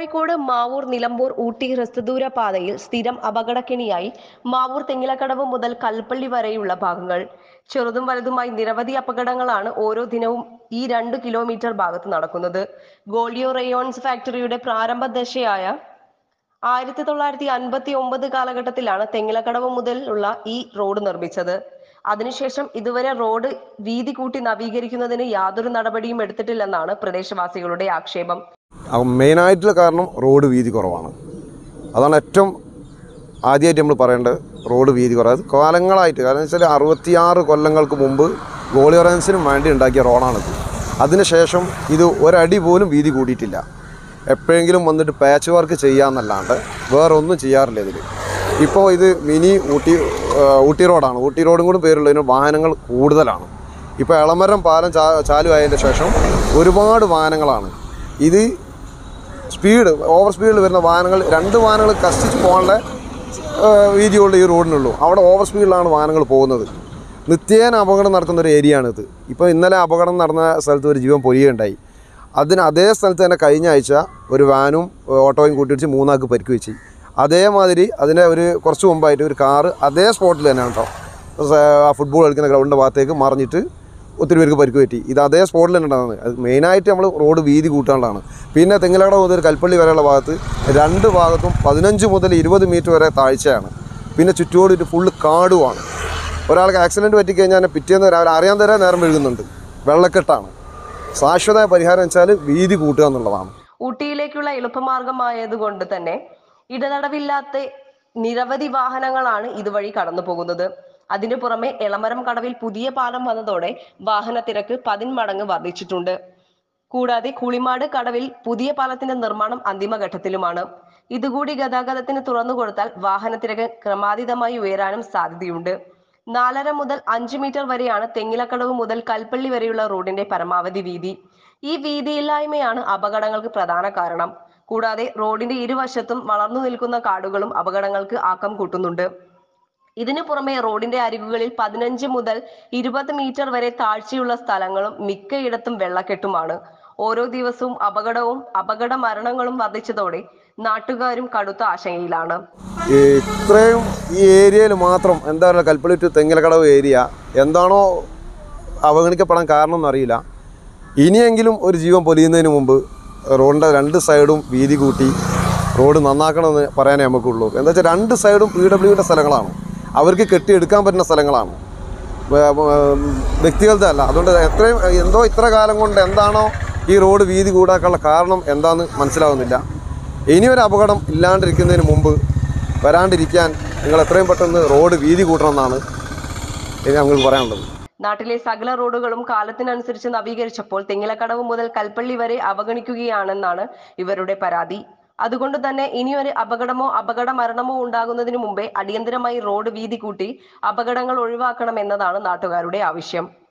കോഴിക്കോട് മാവൂർ നിലമ്പൂർ ഊട്ടി ഹ്രസ്വദൂര പാതയിൽ സ്ഥിരം അപകടക്കെണിയായി മാവൂർ തെങ്ങിലക്കടവ് മുതൽ കൽപ്പള്ളി വരെയുള്ള ഭാഗങ്ങൾ ചെറുതും വലുതുമായി നിരവധി അപകടങ്ങളാണ് ഓരോ ദിനവും ഈ രണ്ട് കിലോമീറ്റർ ഭാഗത്ത് നടക്കുന്നത് ഗോൾഡിയോ റയോൺസ് ഫാക്ടറിയുടെ പ്രാരംഭ ദശയായ ആയിരത്തി തൊള്ളായിരത്തി അൻപത്തി ഒമ്പത് കാലഘട്ടത്തിലാണ് തെങ്ങിലക്കടവ് മുതൽ ഉള്ള ഈ റോഡ് നിർമ്മിച്ചത് അതിനുശേഷം ഇതുവരെ റോഡ് വീതി കൂട്ടി നവീകരിക്കുന്നതിന് യാതൊരു നടപടിയും എടുത്തിട്ടില്ലെന്നാണ് പ്രദേശവാസികളുടെ ആക്ഷേപം മെയിനായിട്ടുള്ള കാരണം റോഡ് വീതി കുറവാണ് അതാണ് ഏറ്റവും ആദ്യമായിട്ട് നമ്മൾ പറയേണ്ടത് റോഡ് വീതി കുറവ് അത് കാലങ്ങളായിട്ട് കാരണം വെച്ചാൽ അറുപത്തിയാറ് കൊല്ലങ്ങൾക്ക് മുമ്പ് ഗോളിയോറൻസിനും വേണ്ടി ഉണ്ടാക്കിയ റോഡാണിത് അതിനുശേഷം ഇത് ഒരടി പോലും വീതി കൂടിയിട്ടില്ല എപ്പോഴെങ്കിലും വന്നിട്ട് പാച്ച് വർക്ക് ചെയ്യാമെന്നല്ലാണ്ട് വേറെ ഒന്നും ചെയ്യാറില്ല ഇതിൽ ഇപ്പോൾ ഇത് മിനി ഊട്ടി ആ, ഊട്ടി റോഡാണ് ഊട്ടി റോഡും കൂടി പേരുള്ളതിന് വാഹനങ്ങൾ കൂടുതലാണ് ഇപ്പോൾ എളമരം പാലം ചാ ചാലുവായതിൻ്റെ ശേഷം ഒരുപാട് വാഹനങ്ങളാണ് ഇത് സ്പീഡ് ഓവർ സ്പീഡിൽ വരുന്ന വാഹനങ്ങൾ രണ്ട് വാഹനങ്ങൾ കഷ്ടിച്ച് പോകാനുള്ള വീതിയുള്ള ഈ റോഡിനുള്ളൂ അവിടെ ഓവർ സ്പീഡിലാണ് വാഹനങ്ങൾ പോകുന്നത് നിത്യേന അപകടം നടക്കുന്ന ഒരു ഏരിയ ആണിത് ഇപ്പോൾ ഇന്നലെ അപകടം നടന്ന സ്ഥലത്ത് ഒരു ജീവൻ പൊലിയുണ്ടായി അതിന് അതേ സ്ഥലത്ത് തന്നെ കഴിഞ്ഞ ആഴ്ച ഒരു വാനും ഏഹ്, ഓട്ടോയും കൂട്ടിയിടിച്ച് മൂന്നാൾക്ക് പരിക്ക് വെച്ച് അതേമാതിരി അതിൻ്റെ ഒരു കുറച്ച് മുമ്പായിട്ട് ഒരു കാറ് അതേ സ്പോട്ടിൽ തന്നെയാണ് കേട്ടോ ആ ഫുട്ബോൾ കളിക്കുന്ന ഗ്രൗണ്ടിൻ്റെ ഭാഗത്തേക്ക് മറിഞ്ഞിട്ട് ഒത്തിരി പേർക്ക് പരിക്ക് പറ്റി ഇത് അതേ സ്പോട്ടിൽ തന്നെ ഉണ്ടാകുന്നത് അത് മെയിനായിട്ട് നമ്മൾ റോഡ് വീതി കൂട്ടാനുള്ളതാണ് പിന്നെ തെങ്ങിലകട മുതൽ കൽപ്പള്ളി വരെയുള്ള ഭാഗത്ത് രണ്ട് ഭാഗത്തും പതിനഞ്ച് മുതൽ ഇരുപത് മീറ്റർ വരെ താഴ്ചയാണ് പിന്നെ ചുറ്റോട് ഇത് ഫുള്ള് കാടുമാണ് ഒരാൾക്ക് ആക്സിഡൻറ്റ് പറ്റിക്കഴിഞ്ഞാൽ പിറ്റേന്ന് രാവിലെ അറിയാൻ തരാൻ നേരം വഴുകുന്നുണ്ട് വെള്ളക്കെട്ടാണ് ശാശ്വത പരിഹാരം വെച്ചാൽ വീതി കൂട്ടുക എന്നുള്ളതാണ് ഊട്ടിയിലേക്കുള്ള എളുപ്പമാർഗമായതുകൊണ്ട് തന്നെ ഇടതടവില്ലാത്ത നിരവധി വാഹനങ്ങളാണ് ഇതുവഴി കടന്നു പോകുന്നത് അതിനു പുറമെ എളമരം കടവിൽ പുതിയ പാലം വന്നതോടെ വാഹന തിരക്ക് പതിന്മടങ്ങ് വർദ്ധിച്ചിട്ടുണ്ട് കൂടാതെ കുളിമാട് കടവിൽ പുതിയ പാലത്തിന്റെ നിർമ്മാണം അന്തിമഘട്ടത്തിലുമാണ് ഇതുകൂടി ഗതാഗതത്തിന് തുറന്നു കൊടുത്താൽ വാഹന തിരക്ക് ക്രമാതീതമായി ഉയരാനും സാധ്യതയുണ്ട് നാലര മുതൽ അഞ്ച് മീറ്റർ വരെയാണ് തെങ്ങിലക്കടവ് മുതൽ കൽപ്പള്ളി വരെയുള്ള റോഡിന്റെ പരമാവധി വീതി ഈ വീതിയില്ലായ്മയാണ് അപകടങ്ങൾക്ക് പ്രധാന കാരണം കൂടാതെ റോഡിന്റെ ഇരുവശത്തും വളർന്നു നിൽക്കുന്ന കാടുകളും അപകടങ്ങൾക്ക് ആക്കം കൂട്ടുന്നുണ്ട് ഇതിനു പുറമെ റോഡിന്റെ അരികുകളിൽ പതിനഞ്ച് മുതൽ ഇരുപത് മീറ്റർ വരെ താഴ്ചയുള്ള സ്ഥലങ്ങളും മിക്കയിടത്തും വെള്ളക്കെട്ടുമാണ് ഓരോ ദിവസവും അപകടവും അപകട മരണങ്ങളും വർദ്ധിച്ചതോടെ നാട്ടുകാരും കടുത്ത ആശങ്കയിലാണ് ഈ ഇത്രയും ഈ ഏരിയയിൽ മാത്രം എന്താ പറയുക കൽപ്പള്ളി ടു തെങ്ങിലക്കടവ് ഏരിയ എന്താണോ അവഗണിക്കപ്പെടാൻ കാരണം എന്നറിയില്ല ഇനിയെങ്കിലും ഒരു ജീവൻ പൊലിയുന്നതിന് മുമ്പ് റോഡിൻ്റെ രണ്ട് സൈഡും വീതി കൂട്ടി റോഡ് നന്നാക്കണമെന്ന് പറയാനേ നമുക്കുള്ളൂ എന്താ വെച്ചാൽ രണ്ട് സൈഡും പി ഡബ്ല്യുയുടെ സ്ഥലങ്ങളാണ് അവർക്ക് കെട്ടിയെടുക്കാൻ പറ്റുന്ന സ്ഥലങ്ങളാണ് വേ- വേ- വ്യക്തികളുടെ അല്ല അതുകൊണ്ട് എത്രയും എന്തോ ഇത്ര കാലം കൊണ്ട് എന്താണോ ഈ റോഡ് വീതി കൂടാക്കാനുള്ള കാരണം എന്താണെന്ന് മനസ്സിലാവുന്നില്ല ഇനിയൊരു അപകടം ഇല്ലാണ്ടിരിക്കുന്നതിന് മുമ്പ് വരാണ്ടിരിക്കാൻ നിങ്ങൾ എത്രയും പെട്ടെന്ന് റോഡ് വീതി കൂട്ടണമെന്നാണ് ഇനി ഞങ്ങൾക്ക് പറയാനുള്ളത് നാട്ടിലെ സകല റോഡുകളും കാലത്തിനനുസരിച്ച് നവീകരിച്ചപ്പോൾ തെങ്ങിലക്കടവ് മുതൽ കൽപ്പള്ളി വരെ അവഗണിക്കുകയാണെന്നാണ് ഇവരുടെ പരാതി അതുകൊണ്ട് തന്നെ ഇനിയൊരു അപകടമോ അപകട മരണമോ ഉണ്ടാകുന്നതിന് മുമ്പേ അടിയന്തരമായി റോഡ് വീതി കൂട്ടി അപകടങ്ങൾ ഒഴിവാക്കണമെന്നതാണ് നാട്ടുകാരുടെ ആവശ്യം